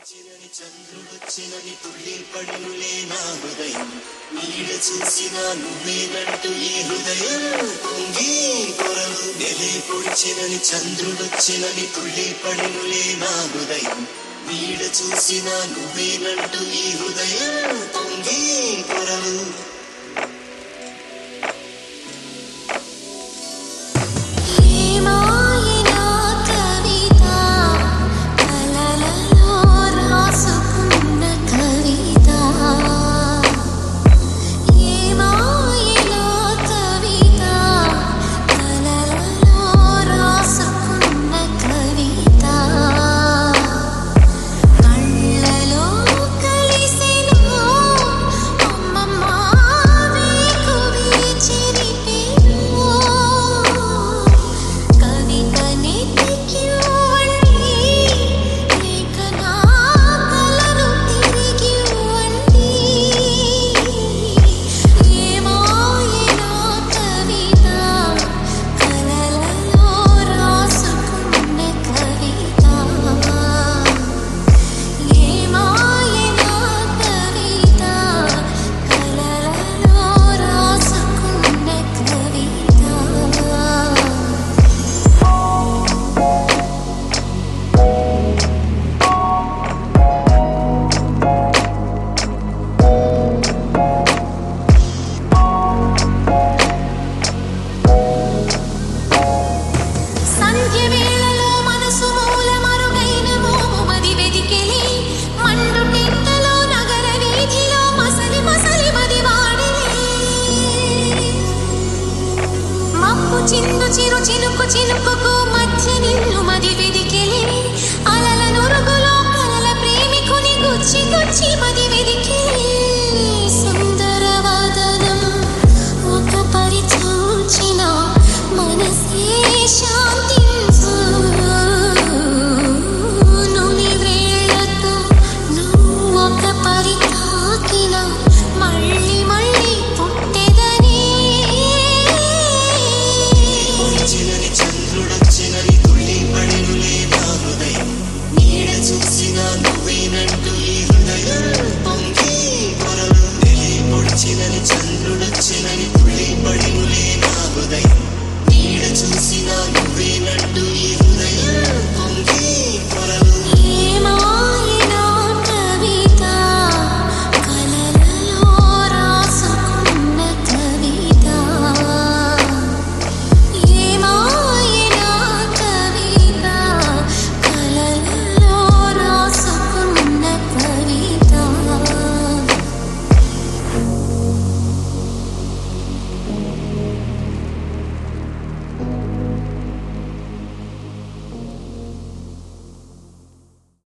పొడిచినని చంద్రుడొచ్చినని తుళ్ళి పడినులే నా హృదయం నీడ చూసిన నువ్వేనంటూ ఈ హృదయం పొంగి పొరలు నెలే పొడిచినని చంద్రుడొచ్చినని తుళ్ళి పడినులే నా హృదయం నీడ చూసిన నువ్వేనంటూ ఈ హృదయం పొంగి పొరలు ఏమాయనా కవిత కలలలో రాసుకున్న కవిత ఏమాయనా కవిత కలలలో రాసుకున్న కవిత కళ్ళలో కలిసెను అమ్మమ్మ వేకువి చెరిపెను కవితని తిక్కివ్వండి లేక నా కలను తిరిగివ్వండి ఏమాయనా కవిత కలలలో రాసుకున్న కవిత ఏమాయనా కవిత కలలలో రాసుకున్న కవిత సంధ్య వేళలో మనసు మూల మరుగైన మోముమది వెదికెలి మండు టెంటలో నగర వీధిలో మసలి మసలి మది వాడిలే మప్పు చిందు చిరు చినుకు చినుకుకు మధ్య నిన్ను మది వెదికెలి అలల నురుగులో కలల ప్రేమికుని గుచ్చి గుచ్చి మది వెదికెలి సుందరవదనం ఒక పరిచూచిన మనసే శాంతించు నుని వేళతో నువ్వు ఒక పరి తాకిన మళ్ళీ మళ్ళీ పుట్టెదని పొడిచినని చంద్రుడొచ్చినని తుళ్ళి పడినులే నా హృదయం నీడ చూసిన నువ్వేనంటూ ఈ హృదయం పొంగి పొరలు నెలే పొడిచినని చంద్రుడొచ్చినని తుళ్ళి పడినులే